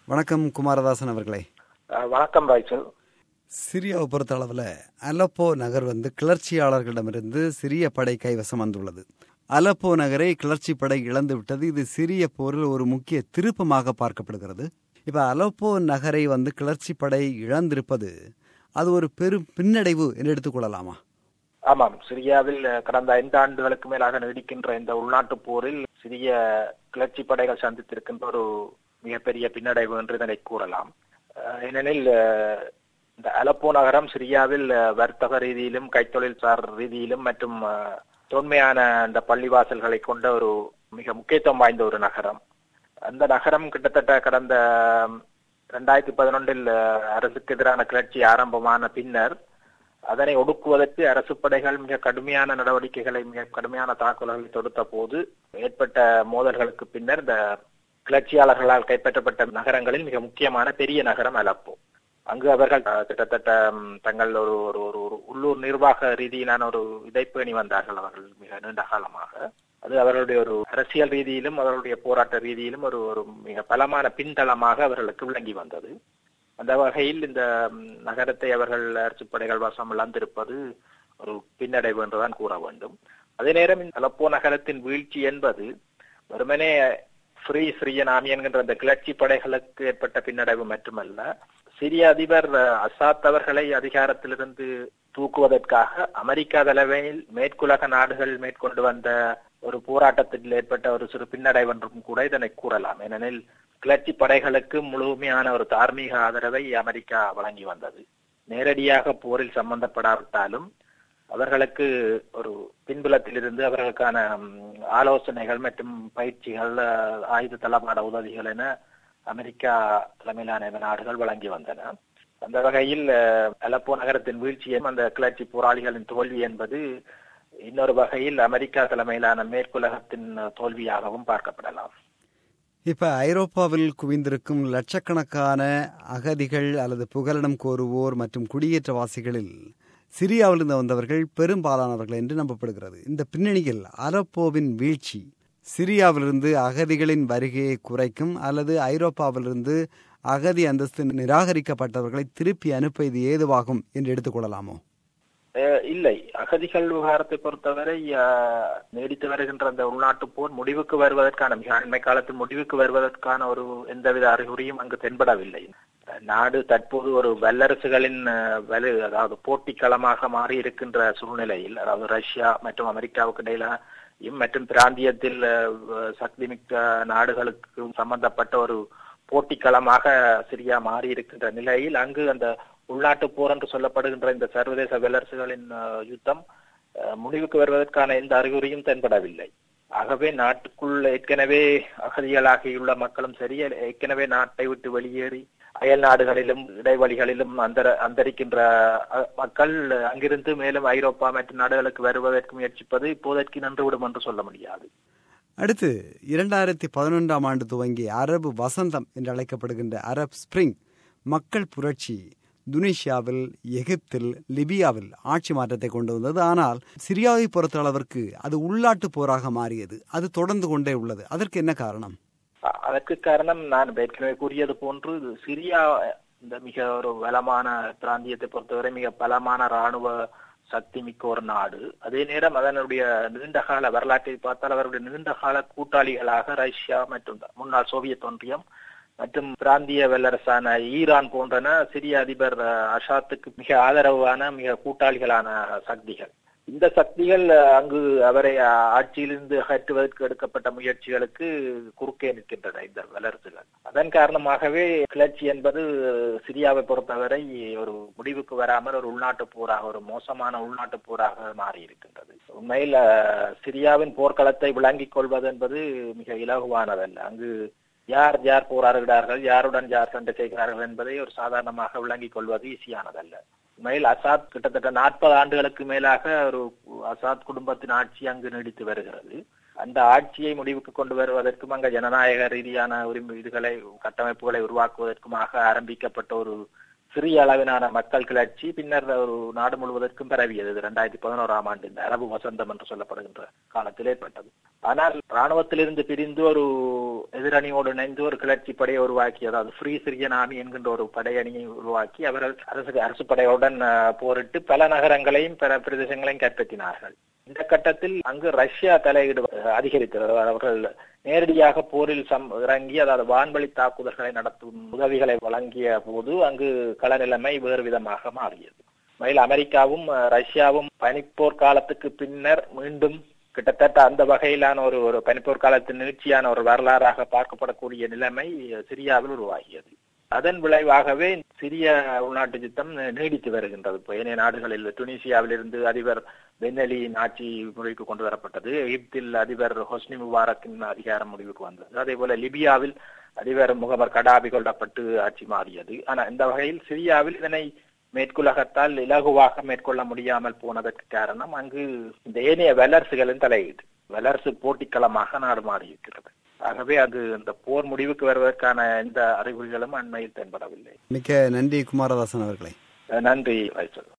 வணக்கம் குமாரதாசன் அவர்களே அஹ் வணக்கம் ராய்ச்சல் சிரியாவை பொறுத்த அளவில் அலப்போ நகர் வந்து கிளர்ச்சியாளர்களிடமிருந்து சிரிய படை கைவசம் வந்துள்ளது அலப்போ நகரை கிளர்ச்சி படை இழந்து விட்டது இது சிரிய போரில் ஒரு முக்கிய திருப்பமாக பார்க்கப்படுகிறது இப்ப அலப்போ நகரை வந்து கிளர்ச்சி படை இழந்திருப்பது அது ஒரு பெரும் பின்னடைவு என்று எடுத்துக்கொள்ளலாமா ஆமாம் சிரியாவில் அஹ், கடந்த ஐந்து ஆண்டுகளுக்கு மேலாக நீடிக்கின்ற இந்த உள்நாட்டு போரில் சிரிய கிளர்ச்சி படைகள் சந்தித்திருக்கின்ற ஒரு மிகப்பெரிய பின்னடைவு என்று இதனை கூறலாம் அஹ், ஏனெனில் அஹ், இந்த அலப்போ நகரம் சிரியாவில் அஹ், வர்த்தக ரீதியிலும் கைத்தொழில் சார் ரீதியிலும் மற்றும் அஹ், தொன்மையான இந்த பள்ளிவாசல்களை கொண்ட ஒரு மிக முக்கியத்துவம் வாய்ந்த ஒரு நகரம் அந்த நகரம் கிட்டத்தட்ட கடந்த ரெண்டாயிரத்தி பதினொன்றில் அரசுக்கு எதிரான கிளர்ச்சி ஆரம்பமான பின்னர் அதனை ஒடுக்குவதற்கு அரசு படைகள் மிக கடுமையான நடவடிக்கைகளை மிக கடுமையான தாக்குதல்களை தொடுத்த போது ஏற்பட்ட மோதல்களுக்கு பின்னர் இந்த கிளர்ச்சியாளர்களால் கைப்பற்றப்பட்ட நகரங்களில் மிக முக்கியமான பெரிய நகரம் அலப்போ அங்கு அவர்கள் அஹ், கிட்டத்தட்ட ம், தங்கள் ஒரு ஒரு ஒரு ஒரு உள்ளூர் நிர்வாக ரீதியிலான ஒரு இதை பேணி வந்தார்கள் அவர்கள் மிக நீண்ட காலமாக அது அவர்களுடைய ஒரு அரசியல் ரீதியிலும் அவர்களுடைய போராட்ட ரீதியிலும் ஒரு ஒரு மிக பலமான பின்தளமாக அவர்களுக்கு விளங்கி வந்தது அந்த வகையில் இந்த ம், நகரத்தை அவர்கள் அரசு படைகள் வசம் இழந்திருப்பது ஒரு பின்னடைவு என்றுதான் கூற வேண்டும் அதே நேரம் இந்த அலப்போ நகரத்தின் வீழ்ச்சி என்பது வெறுமனே ஃப்ரீ சிரியனாமி என்கின்ற அந்த கிளர்ச்சி படைகளுக்கு ஏற்பட்ட பின்னடைவு மட்டுமல்ல சிரிய அதிபர் அஹ், அசாத் அவர்களை அதிகாரத்திலிருந்து தூக்குவதற்காக அமெரிக்கா தலைமையில் மேற்குலக நாடுகள் மேற்கொண்டு வந்த ஒரு போராட்டத்தில் ஏற்பட்ட ஒரு சிறு பின்னடைவு என்றும் கூட இதனை கூறலாம் ஏனெனில் கிளர்ச்சி படைகளுக்கு முழுமையான ஒரு தார்மீக ஆதரவை அமெரிக்கா வழங்கி வந்தது நேரடியாக போரில் சம்பந்தப்படாவிட்டாலும் அவர்களுக்கு ஒரு பின்புலத்திலிருந்து அவர்களுக்கான ம், ஆலோசனைகள் மற்றும் பயிற்சிகள் அஹ், ஆயுத தளபாட உதவிகள் என அமெரிக்கா தலைமையிலான இந்த நாடுகள் வழங்கி வந்தன அந்த வகையில் அஹ், அலப்போ நகரத்தின் வீழ்ச்சியும் அந்த கிளர்ச்சி போராளிகளின் தோல்வி என்பது இன்னொரு வகையில் அமெரிக்கா தலைமையிலான மேற்குலகத்தின் தோல்வியாகவும் பார்க்கப்படலாம் இப்ப ஐரோப்பாவில் குவிந்திருக்கும் லட்சக்கணக்கான அகதிகள் அல்லது புகலிடம் கோருவோர் மற்றும் குடியேற்றவாசிகளில் சிரியாவிலிருந்து வந்தவர்கள் பெரும்பாலானவர்கள் என்று நம்பப்படுகிறது இந்த பின்னணியில் அலப்போவின் வீழ்ச்சி சிரியாவிலிருந்து அகதிகளின் வருகையை குறைக்கும் அல்லது ஐரோப்பாவிலிருந்து அகதி அந்தஸ்து நிராகரிக்கப்பட்டவர்களை திருப்பி அனுப்ப இது ஏதுவாகும் என்று எடுத்துக்கொள்ளலாமோ அஹ் இல்லை அகதிகள் விவகாரத்தை பொறுத்தவரை அஹ், நீடித்து வருகின்ற அந்த உள்நாட்டு போர் முடிவுக்கு வருவதற்கான மிக அண்மை காலத்தில் முடிவுக்கு வருவதற்கான ஒரு எந்தவித அறிகுறியும் அங்கு தென்படவில்லை அஹ், நாடு தற்போது ஒரு வல்லரசுகளின் அஹ், வலு அதாவது போட்டிக்களமாக மாறி இருக்கின்ற சூழ்நிலையில் அதாவது ரஷ்யா மற்றும் அமெரிக்காவுக்கு இடையில மற்றும் பிராந்தியத்தில் அஹ், சக்திமிக்க நாடுகளுக்கு சம்பந்தப்பட்ட ஒரு போட்டிக்களமாக சிரியா மாறி இருக்கின்ற நிலையில் அங்கு அந்த உள்நாட்டு போர் என்று சொல்லப்படுகின்ற இந்த சர்வதேச வல்லரசுகளின் அஹ், யுத்தம் அஹ், முடிவுக்கு வருவதற்கான எந்த அறிகுறியும் தென்படவில்லை ஆகவே நாட்டுக்குள் ஏற்கனவே அகதிகளாகியுள்ள மக்களும் சரி ஏற்கனவே நாட்டை விட்டு வெளியேறி அயல் நாடுகளிலும் இடைவெளிகளிலும் அந்தர அந்தரிக்கின்ற அஹ், மக்கள் அங்கிருந்து மேலும் ஐரோப்பா மற்றும் நாடுகளுக்கு வருவதற்கு முயற்சிப்பது இப்போதைக்கு நின்றுவிடும் என்று சொல்ல முடியாது அடுத்து இரண்டாயிரத்தி பதினொன்றாம் ஆண்டு துவங்கிய அரபு வசந்தம் என்று அழைக்கப்படுகின்ற அரப் ஸ்பிரிங் மக்கள் புரட்சி துனிஷியாவில் எகிப்தில் லிபியாவில் ஆட்சி மாற்றத்தை கொண்டு வந்தது ஆனால் சிரியாவை பொறுத்த அளவிற்கு அது உள்நாட்டு போராக மாறியது அது தொடர்ந்து கொண்டே உள்ளது அதற்கு என்ன காரணம் அ- அதற்கு காரணம் நான் ஏற்கனவே கூறியது போன்று இது சிரியா இந்த மிக ஒரு பலமான பிராந்தியத்தை பொறுத்தவரை மிக பலமான ராணுவ சக்தி மிக்க ஒரு நாடு அதே நேரம் அதனுடைய நீண்டகால வரலாற்றை பார்த்தால் அவருடைய நீண்டகால கூட்டாளிகளாக ரஷ்யா மற்றும் முன்னாள் சோவியத் ஒன்றியம் மற்றும் பிராந்திய வல்லரசான ஈரான் போன்றன சிரிய அதிபர் அஹ், அசாத்துக்கு மிக ஆதரவான மிக கூட்டாளிகளான சக்திகள் இந்த சக்திகள் அஹ், அங்கு அவரை அஹ், ஆட்சியிலிருந்து அகற்றுவதற்கு எடுக்கப்பட்ட முயற்சிகளுக்கு குறுக்கே நிற்கின்றன இந்த வல்லரசுகள் அதன் காரணமாகவே கிளர்ச்சி என்பது சிரியாவை பொறுத்தவரை ஒரு முடிவுக்கு வராமல் ஒரு உள்நாட்டு போராக ஒரு மோசமான உள்நாட்டு போராக மாறி இருக்கின்றது உண்மையில் அஹ், சிரியாவின் போர்க்களத்தை விளங்கிக் கொள்வது என்பது மிக இலகுவானதல்ல அங்கு யார் யார் போராடுகிறார்கள் யாருடன் யார் சண்டை செய்கிறார்கள் என்பதை ஒரு சாதாரணமாக விளங்கிக் கொள்வது ஈஸியானதல்ல உண்மையில் அசாத் கிட்டத்தட்ட நாற்பது ஆண்டுகளுக்கு மேலாக ஒரு அசாத் குடும்பத்தின் ஆட்சி அங்கு நீடித்து வருகிறது அந்த ஆட்சியை முடிவுக்கு கொண்டு வருவதற்கும் அங்க ஜனநாயக ரீதியான உரிமை இதுகளை கட்டமைப்புகளை உருவாக்குவதற்குமாக ஆரம்பிக்கப்பட்ட ஒரு சிறிய அளவிலான மக்கள் கிளர்ச்சி பின்னர் ஒரு நாடு முழுவதற்கும் பரவியது இது இரண்டாயிரத்தி பதினோராம் ஆண்டு இந்த அரபு வசந்தம் என்று சொல்லப்படுகின்ற காலத்தில் ஏற்பட்டது ஆனால் ராணுவத்திலிருந்து பிரிந்து ஒரு எதிரணியோடு இணைந்து ஒரு கிளர்ச்சி படையை உருவாக்கி அதாவது ஃப்ரீ சிரியன் ஆர்மி என்கின்ற ஒரு படையணியை உருவாக்கி அவர்கள் அரசு அரசு படையுடன் போரிட்டு பல நகரங்களையும் பல பிரதேசங்களையும் கைப்பற்றினார்கள் இந்த கட்டத்தில் அங்கு ரஷ்யா தலையீடு அதிகரித்தது அவர்கள் நேரடியாக போரில் சம் இறங்கி அதாவது வான்வழி தாக்குதல்களை நடத்தும் உதவிகளை வழங்கிய போது அங்கு கள நிலைமை வேறு விதமாக மாறியது மேலும் அமெரிக்காவும் ரஷ்யாவும் பனிப்போர் காலத்துக்கு பின்னர் மீண்டும் கிட்டத்தட்ட அந்த வகையிலான ஒரு ஒரு பனிப்போர் காலத்தின் நீட்சியான ஒரு வரலாறாக பார்க்கப்படக்கூடிய நிலைமை சிரியாவில் உருவாகியது அதன் விளைவாகவே சிரிய உள்நாட்டு யுத்தம் நீடித்து வருகின்றது இப்போ ஏனைய நாடுகளில் துனிசியாவில் இருந்து அதிபர் பென்னலியின் ஆட்சி முறைக்கு கொண்டு வரப்பட்டது எகிப்தில் அதிபர் ஹொஸ்னி முபாரக்கின் அதிகாரம் முடிவுக்கு வந்தது அதே போல லிபியாவில் அதிபர் முகமர் கடாபி கொல்லப்பட்டு ஆட்சி மாறியது ஆனா இந்த வகையில் சிரியாவில் இதனை மேற்குலகத்தால் இலகுவாக மேற்கொள்ள முடியாமல் போனதற்கு காரணம் அங்கு இந்த ஏனைய வல்லரசுகளின் தலையீடு வல்லரசு போட்டிக்களமாக நாடு மாறியிருக்கிறது ஆகவே அது இந்த போர் முடிவுக்கு வருவதற்கான எந்த அறிகுறிகளும் அண்மையில் தென்படவில்லை மிக்க நன்றி குமாரதாசன் அவர்களே நன்றி வைசல்